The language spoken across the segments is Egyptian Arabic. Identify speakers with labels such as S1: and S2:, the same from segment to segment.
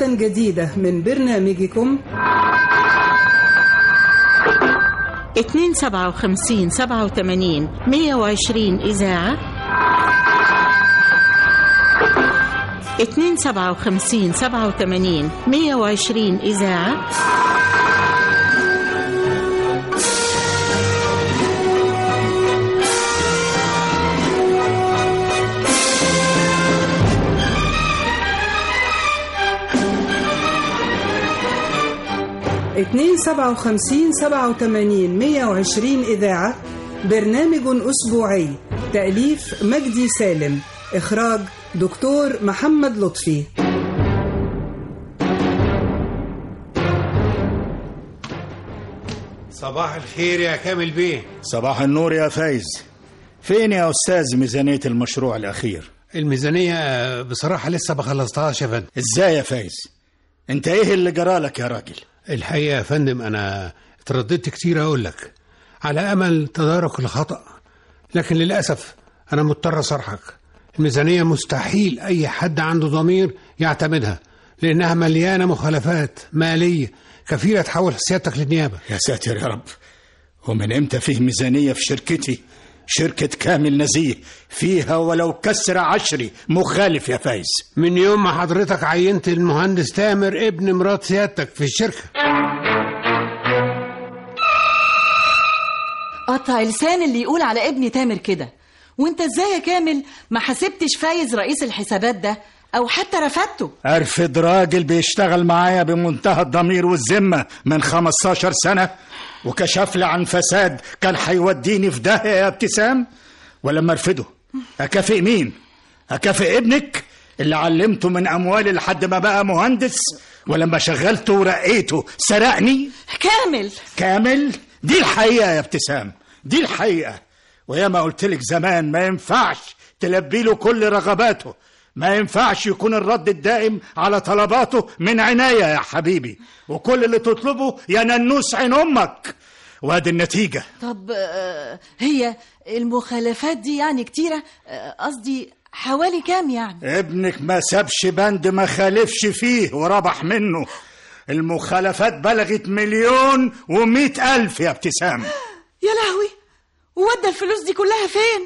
S1: جديدة من برنامجكم
S2: اتنين سبعة وخمسين سبعة وتمانين مية وعشرين إذاعة اتنين سبعة وخمسين سبعة وتمانين مية وعشرين إذاعة
S1: اتنين سبعة وخمسين سبعة وتمانين مية وعشرين إذاعة برنامج أسبوعي تأليف مجدي سالم إخراج دكتور محمد لطفي
S3: صباح الخير يا كامل بيه
S4: صباح النور يا فايز فين يا أستاذ ميزانية المشروع الأخير
S3: الميزانية بصراحة لسه ما خلصتهاش يا فندم
S4: إزاي يا فايز أنت إيه اللي جرالك يا راجل
S3: الحقيقة يا فندم أنا اترددت كتير أقول لك على أمل تدارك الخطأ لكن للأسف أنا مضطر أصرحك الميزانية مستحيل أي حد عنده ضمير يعتمدها لأنها مليانة مخالفات مالية كفيلة تحول سيادتك للنيابة
S4: يا ساتر يا رب ومن إمتى فيه ميزانية في شركتي شركة كامل نزيه فيها ولو كسر عشري مخالف يا فايز
S3: من يوم ما حضرتك عينت المهندس تامر ابن مرات سيادتك في الشركة
S5: قطع لسان اللي يقول على ابني تامر كده وانت ازاي يا كامل ما حسبتش فايز رئيس الحسابات ده او حتى رفضته
S4: أرفض راجل بيشتغل معايا بمنتهى الضمير والذمة من 15 سنة وكشف لي عن فساد كان هيوديني في داهية يا ابتسام ولما ارفضه أكافئ مين؟ أكافئ ابنك اللي علمته من أموالي لحد ما بقى مهندس ولما شغلته ورقيته سرقني
S5: كامل
S4: كامل دي الحقيقة يا ابتسام دي الحقيقة ويا ما قلت لك زمان ما ينفعش تلبي له كل رغباته ما ينفعش يكون الرد الدائم على طلباته من عناية يا حبيبي وكل اللي تطلبه يا ننوس عين أمك وادي النتيجة
S5: طب آه، هي المخالفات دي يعني كتيرة آه، قصدي حوالي كام يعني
S4: ابنك ما سابش بند ما خالفش فيه وربح منه المخالفات بلغت مليون ومئة ألف يا ابتسام
S5: يا لهوي ودى الفلوس دي كلها فين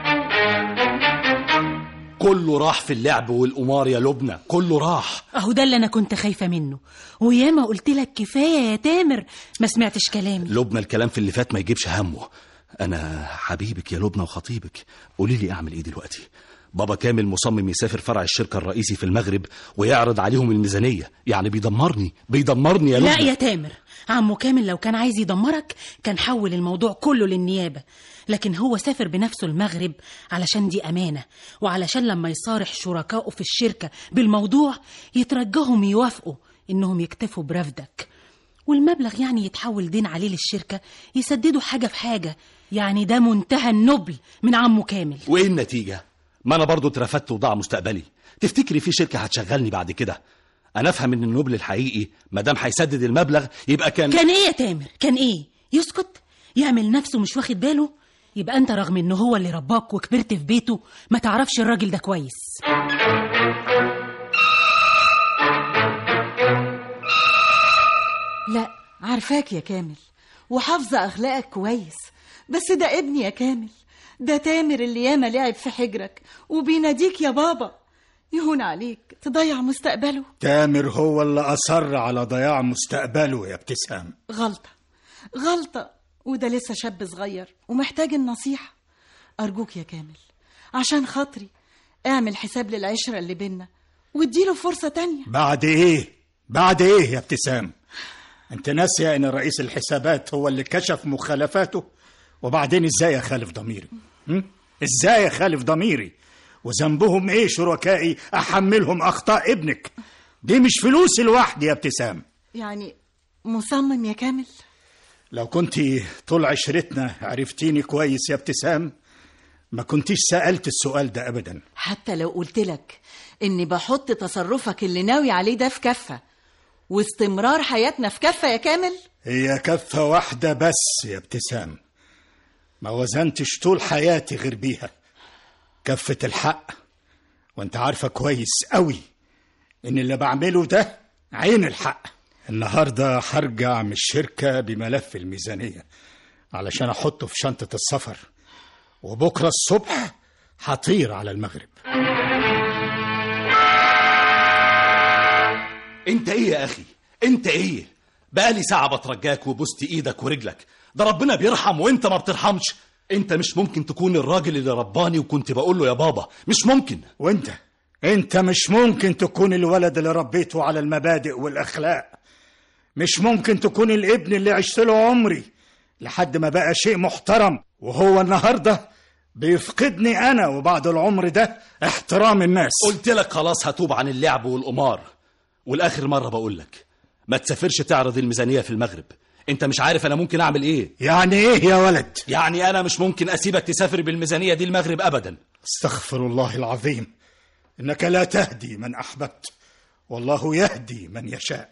S6: كله راح في اللعب والقمار يا لبنى كله راح
S7: اهو ده اللي انا كنت خايفه منه وياما قلت لك كفايه يا تامر ما سمعتش كلامي
S6: لبنى الكلام في اللي فات ما يجيبش همه انا حبيبك يا لبنى وخطيبك قولي لي اعمل ايه دلوقتي بابا كامل مصمم يسافر فرع الشركة الرئيسي في المغرب ويعرض عليهم الميزانية يعني بيدمرني بيدمرني يا لبنى
S7: لا يا تامر عمو كامل لو كان عايز يدمرك كان حول الموضوع كله للنيابه لكن هو سافر بنفسه المغرب علشان دي امانه وعلشان لما يصارح شركائه في الشركه بالموضوع يترجاهم يوافقوا انهم يكتفوا برفدك والمبلغ يعني يتحول دين عليه للشركه يسددوا حاجه في حاجه يعني ده منتهى النبل من عمو كامل
S6: وايه النتيجة ما انا برضو اترفدت وضاع مستقبلي تفتكري في شركة هتشغلني بعد كده انا افهم ان النبل الحقيقي ما دام هيسدد المبلغ يبقى كان
S7: كان ايه يا تامر كان ايه يسكت يعمل نفسه مش واخد باله يبقى انت رغم ان هو اللي رباك وكبرت في بيته ما تعرفش الراجل ده كويس
S5: لا عارفاك يا كامل وحافظة أخلاقك كويس بس ده ابني يا كامل ده تامر اللي ياما لعب في حجرك وبيناديك يا بابا يهون عليك تضيع مستقبله
S4: تامر هو اللي أصر على ضياع مستقبله يا ابتسام
S5: غلطة غلطة وده لسه شاب صغير ومحتاج النصيحة أرجوك يا كامل عشان خاطري اعمل حساب للعشرة اللي بينا واديله فرصة تانية
S4: بعد ايه بعد ايه يا ابتسام انت ناسية ان رئيس الحسابات هو اللي كشف مخالفاته وبعدين ازاي اخالف ضميري هم؟ ازاي اخالف ضميري وذنبهم ايه شركائي احملهم اخطاء ابنك دي مش فلوسي لوحدي يا ابتسام
S5: يعني مصمم يا كامل
S4: لو كنت طول عشرتنا عرفتيني كويس يا ابتسام ما كنتيش سألت السؤال ده ابدا
S5: حتى لو قلت لك اني بحط تصرفك اللي ناوي عليه ده في كفة واستمرار حياتنا في كفة يا كامل
S4: هي كفة واحدة بس يا ابتسام ما وزنتش طول حياتي غير بيها كفة الحق وانت عارفة كويس قوي ان اللي بعمله ده عين الحق النهارده هرجع من الشركه بملف الميزانيه علشان احطه في شنطه السفر وبكره الصبح هطير على المغرب
S6: انت ايه يا اخي انت ايه بقالي ساعه بترجاك وبوست ايدك ورجلك ده ربنا بيرحم وانت ما بترحمش انت مش ممكن تكون الراجل اللي رباني وكنت بقول له يا بابا مش ممكن
S4: وانت انت مش ممكن تكون الولد اللي ربيته على المبادئ والاخلاق مش ممكن تكون الابن اللي عشت له عمري لحد ما بقى شيء محترم وهو النهارده بيفقدني انا وبعد العمر ده احترام الناس
S6: قلت لك خلاص هتوب عن اللعب والقمار والاخر مره بقول لك ما تسافرش تعرض الميزانيه في المغرب انت مش عارف انا ممكن اعمل ايه
S4: يعني ايه يا ولد
S6: يعني انا مش ممكن اسيبك تسافر بالميزانيه دي المغرب ابدا
S4: استغفر الله العظيم انك لا تهدي من احببت والله يهدي من يشاء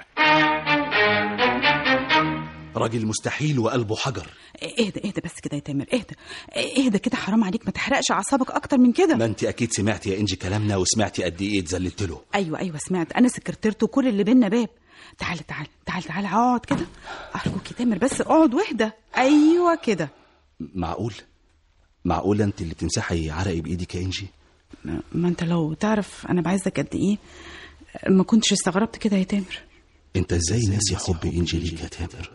S6: راجل مستحيل وقلبه حجر
S8: اهدى اهدى بس كده يا تامر اهدى اهدى كده حرام عليك ما تحرقش اعصابك اكتر من كده
S6: ما انت اكيد سمعتي يا انجي كلامنا وسمعتي قد ايه اتذللت له
S8: ايوه ايوه سمعت انا سكرتيرته كل اللي بينا باب تعال تعال تعال تعال اقعد كده ارجوك يا تامر بس اقعد واهدى ايوه كده
S6: معقول معقول انت اللي بتمسحي عرقي بايدك يا انجي
S8: ما ما انت لو تعرف انا بعزك قد ايه ما كنتش استغربت كده يا تامر
S6: انت ازاي ناسي حب انجي ليك يا تامر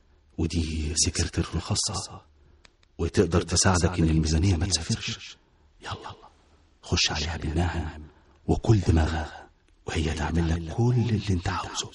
S6: ودي سكرتيرته الخاصه وتقدر تساعدك ان الميزانيه ما تسافرش يلا خش عليها بالناعم وكل دماغها وهي تعمل لك كل اللي انت عاوزه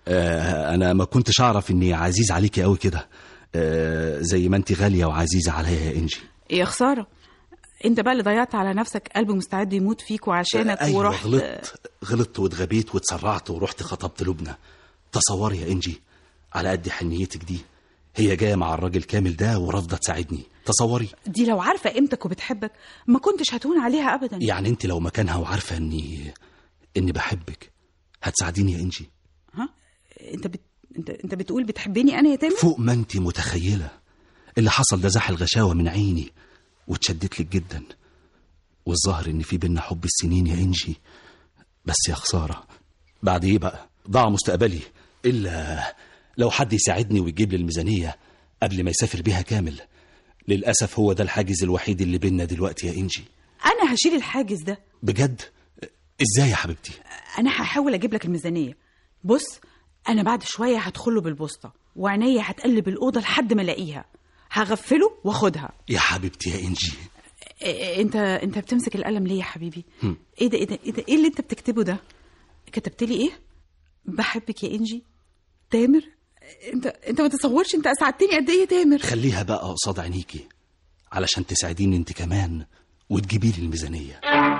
S6: آه انا ما كنتش اعرف اني عزيز عليكي قوي كده آه زي ما انت غاليه وعزيزه عليا يا انجي
S8: يا خساره انت بقى اللي ضيعت على نفسك قلب مستعد يموت فيك وعشانك
S6: أيوة
S8: ورحت
S6: غلطت غلطت واتغبيت واتسرعت ورحت خطبت لبنى تصوري يا انجي على قد حنيتك دي هي جايه مع الراجل كامل ده ورافضه تساعدني تصوري
S8: دي لو عارفه قيمتك وبتحبك ما كنتش هتهون عليها ابدا
S6: يعني انت لو مكانها وعارفه اني اني بحبك هتساعديني يا انجي
S8: ها انت بت... انت انت بتقول بتحبني انا يا تامر
S6: فوق ما انت متخيله اللي حصل ده زاح الغشاوه من عيني واتشدت لك جدا والظاهر ان في بينا حب السنين يا انجي بس يا خساره بعد ايه بقى ضاع مستقبلي الا لو حد يساعدني ويجيب لي الميزانيه قبل ما يسافر بيها كامل للاسف هو ده الحاجز الوحيد اللي بينا دلوقتي يا انجي
S8: انا هشيل الحاجز ده
S6: بجد ازاي يا حبيبتي
S8: انا هحاول اجيب لك الميزانيه بص انا بعد شويه هدخله بالبوسطه وعينيا هتقلب الاوضه لحد ما الاقيها هغفله واخدها
S6: يا حبيبتي يا انجي
S8: إيه انت انت بتمسك القلم ليه يا حبيبي ايه ده ايه ده ايه ده ايه اللي انت بتكتبه ده كتبت لي ايه بحبك يا انجي تامر انت انت ما تصورش انت اسعدتني قد ايه يا تامر
S6: خليها بقى قصاد عينيكي علشان تساعديني انت كمان وتجيبي لي الميزانيه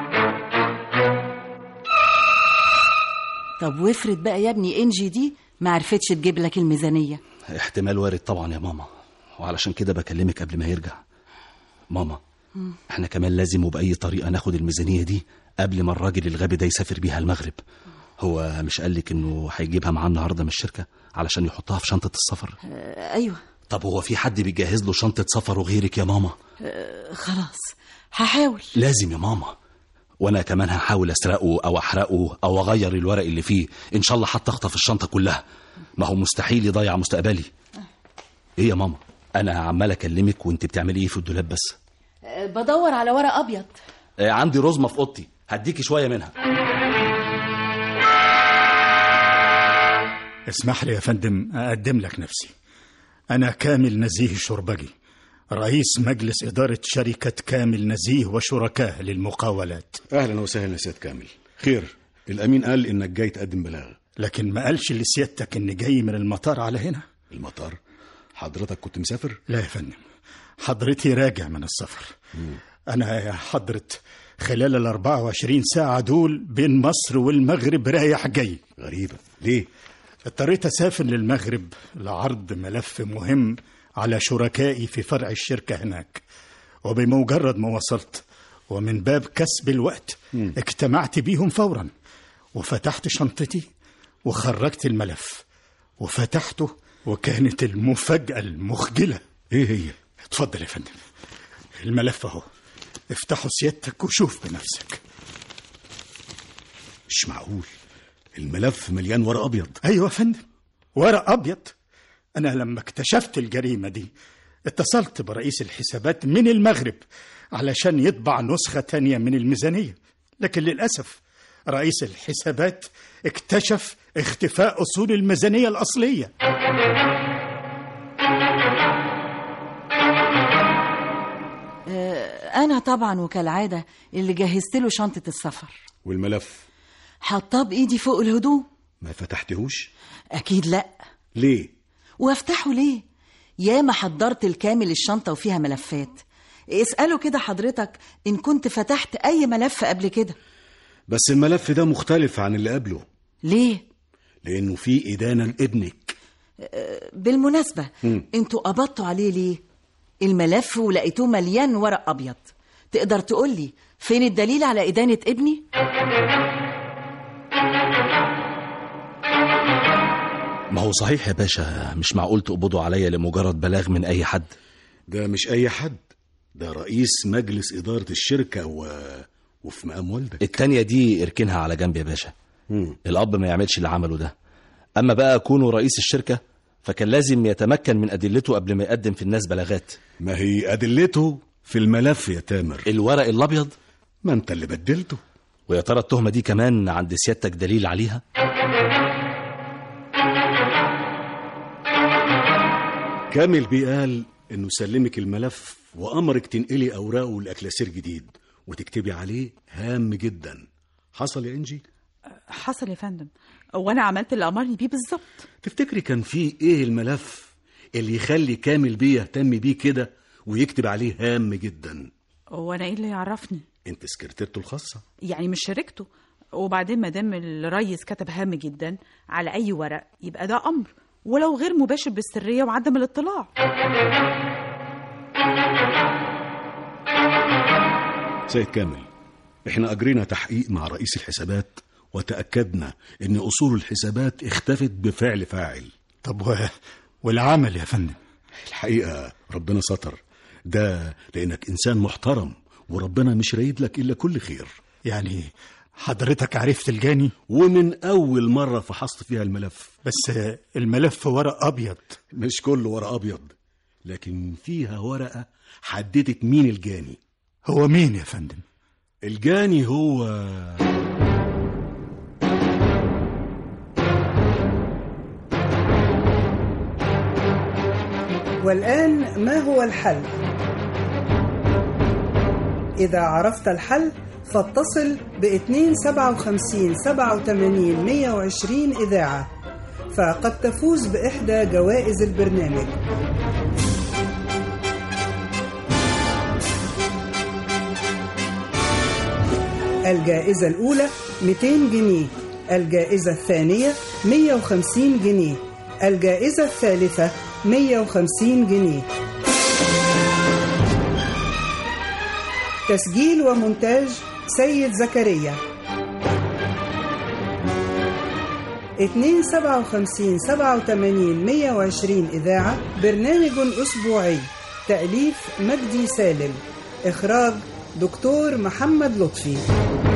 S9: طب وافرض بقى يا ابني انجي دي ما عرفتش تجيب لك الميزانية
S6: احتمال وارد طبعا يا ماما وعلشان كده بكلمك قبل ما يرجع ماما احنا كمان لازم وبأي طريقة ناخد الميزانية دي قبل ما الراجل الغبي ده يسافر بيها المغرب هو مش قالك انه هيجيبها معاه النهارده من الشركة علشان يحطها في شنطة السفر
S9: آه ايوه
S6: طب هو في حد بيجهز له شنطة سفر وغيرك يا ماما
S9: آه خلاص هحاول
S6: لازم يا ماما وانا كمان هحاول اسرقه او احرقه او اغير الورق اللي فيه ان شاء الله حتى اخطف الشنطه كلها ما هو مستحيل يضيع مستقبلي ايه يا ماما انا عمال اكلمك وانت بتعملي ايه في الدولاب بس
S9: آه بدور على ورق ابيض
S6: آه عندي رزمه في اوضتي هديكي شويه منها
S4: اسمح لي يا فندم أقدم لك نفسي أنا كامل نزيه الشربجي رئيس مجلس إدارة شركة كامل نزيه وشركاه للمقاولات
S10: اهلا وسهلا يا سيد كامل خير الامين قال انك جاي تقدم بلاغ
S4: لكن ما قالش لسيادتك إني جاي من المطار على هنا
S10: المطار حضرتك كنت مسافر
S4: لا يا فندم حضرتي راجع من السفر أنا يا حضرة خلال ال 24 ساعة دول بين مصر والمغرب رايح جاي
S10: غريبه ليه
S4: اضطريت أسافر للمغرب لعرض ملف مهم على شركائي في فرع الشركة هناك وبمجرد ما وصلت ومن باب كسب الوقت اجتمعت بيهم فورا وفتحت شنطتي وخرجت الملف وفتحته وكانت المفاجأة المخجلة
S10: ايه هي
S4: اتفضل يا فندم الملف اهو افتحه سيادتك وشوف بنفسك
S10: مش معقول الملف مليان ورق ابيض
S4: ايوه يا فندم ورق ابيض انا لما اكتشفت الجريمه دي اتصلت برئيس الحسابات من المغرب علشان يطبع نسخه تانية من الميزانيه لكن للاسف رئيس الحسابات اكتشف اختفاء اصول الميزانيه الاصليه
S9: أنا طبعا وكالعادة اللي جهزت له شنطة السفر
S10: والملف
S9: حطاه بإيدي فوق الهدوم
S10: ما فتحتهوش
S9: أكيد لأ
S10: ليه
S9: وافتحه ليه ياما حضرت الكامل الشنطة وفيها ملفات اسأله كده حضرتك إن كنت فتحت أي ملف قبل كده
S10: بس الملف ده مختلف عن اللي قبله
S9: ليه؟
S10: لانه فيه ادانه لابنك
S9: بالمناسبة
S10: مم.
S9: انتوا قبضتوا عليه ليه؟ الملف ولقيتوه مليان ورق أبيض تقدر تقولي فين الدليل على إدانة ابني؟
S6: ما هو صحيح يا باشا مش معقول تقبضوا عليا لمجرد بلاغ من اي حد
S10: ده مش اي حد ده رئيس مجلس اداره الشركه و... وفي مقام والدك
S6: التانية دي اركنها على جنب يا باشا
S10: مم.
S6: الاب ما يعملش اللي عمله ده اما بقى كونه رئيس الشركه فكان لازم يتمكن من ادلته قبل ما يقدم في الناس بلاغات
S10: ما هي ادلته في الملف يا تامر
S6: الورق الابيض
S10: ما انت اللي بدلته
S6: ويا ترى التهمه دي كمان عند سيادتك دليل عليها
S10: كامل بيقال انه سلمك الملف وامرك تنقلي اوراقه لاكلاسير جديد وتكتبي عليه هام جدا حصل يا انجي
S8: حصل يا فندم وانا عملت اللي امرني بيه بالظبط
S10: تفتكري كان فيه ايه الملف اللي يخلي كامل بيه يهتم بيه كده ويكتب عليه هام جدا
S8: وانا ايه اللي يعرفني
S10: انت سكرتيرته الخاصه
S8: يعني مش شاركته وبعدين ما دام الريس كتب هام جدا على اي ورق يبقى ده امر ولو غير مباشر بالسريه وعدم الاطلاع
S10: سيد كامل احنا اجرينا تحقيق مع رئيس الحسابات وتاكدنا ان اصول الحسابات اختفت بفعل فاعل
S4: طب و... والعمل يا فندم
S10: الحقيقه ربنا ستر ده لانك انسان محترم وربنا مش رايد لك الا كل خير
S4: يعني حضرتك عرفت الجاني
S10: ومن اول مره فحصت فيها الملف
S4: بس الملف ورق ابيض
S10: مش كله ورق ابيض لكن فيها ورقه حددت مين الجاني
S4: هو مين يا فندم
S10: الجاني هو
S1: والآن ما هو الحل؟ إذا عرفت الحل فاتصل ب 257 87 120 إذاعة فقد تفوز بإحدى جوائز البرنامج الجائزة الأولى 200 جنيه الجائزة الثانية 150 جنيه الجائزة الثالثة 150 جنيه تسجيل ومونتاج سيد زكريا 257 87 120 إذاعة برنامج أسبوعي تأليف مجدي سالم إخراج دكتور محمد لطفي